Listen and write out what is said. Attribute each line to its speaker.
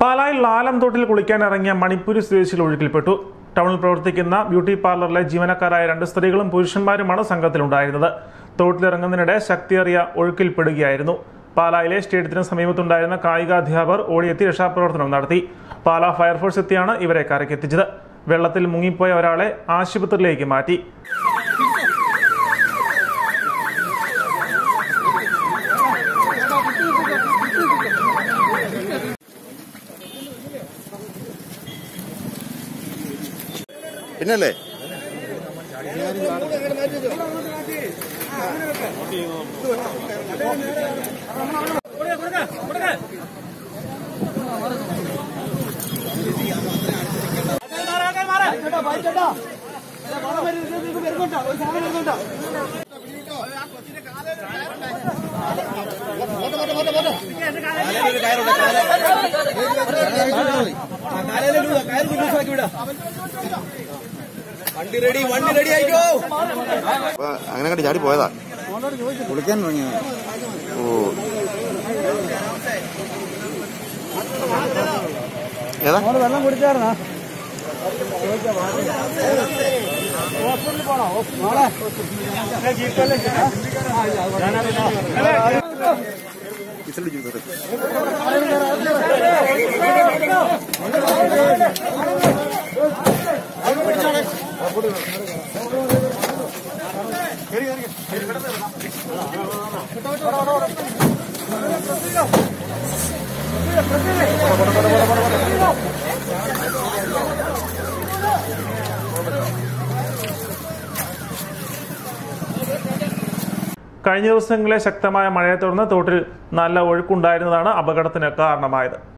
Speaker 1: പാലായിൽ ലാലം തോട്ടിൽ കുളിക്കാൻ ഇറങ്ങിയ മണിപ്പൂരി സ്വദേശികൾ ഒഴുക്കിൽപ്പെട്ടു ടൗണിൽ പ്രവർത്തിക്കുന്ന ബ്യൂട്ടി പാർലറിലെ ജീവനക്കാരായ രണ്ട് സ്ത്രീകളും പുരുഷന്മാരുമാണ് സംഘത്തിലുണ്ടായിരുന്നത് തോട്ടിലിറങ്ങുന്നതിനിടെ ശക്തിയേറിയ ഒഴുക്കിൽപ്പെടുകയായിരുന്നു പാലായിലെ സ്റ്റേഡിയത്തിന് സമീപത്തുണ്ടായിരുന്ന കായികാധ്യാപകർ ഓടിയെത്തി രക്ഷാപ്രവർത്തനം നടത്തി പാലാ ഫയർഫോഴ്സ് എത്തിയാണ് ഇവരെ കരക്കെത്തിച്ചത് വെള്ളത്തിൽ മുങ്ങിപ്പോയ ഒരാളെ ആശുപത്രിയിലേക്ക് മാറ്റി
Speaker 2: പിന്നല്ലേ
Speaker 3: വണ്ടി റെഡി വണ്ടി റെഡി ആയിക്കോ
Speaker 2: അപ്പൊ അങ്ങനെ കണ്ട് ചാടി പോയതാ
Speaker 4: കുളിക്കാൻ തുടങ്ങിയത്
Speaker 2: ഓ ഏതാ
Speaker 4: മോള് വെള്ളം കുടിച്ചായിരുന്നാ
Speaker 1: കഴിഞ്ഞ ദിവസങ്ങളിലെ ശക്തമായ മഴയെ തുടർന്ന് തോട്ടിൽ നല്ല ഒഴുക്കുണ്ടായിരുന്നതാണ് അപകടത്തിന് കാരണമായത്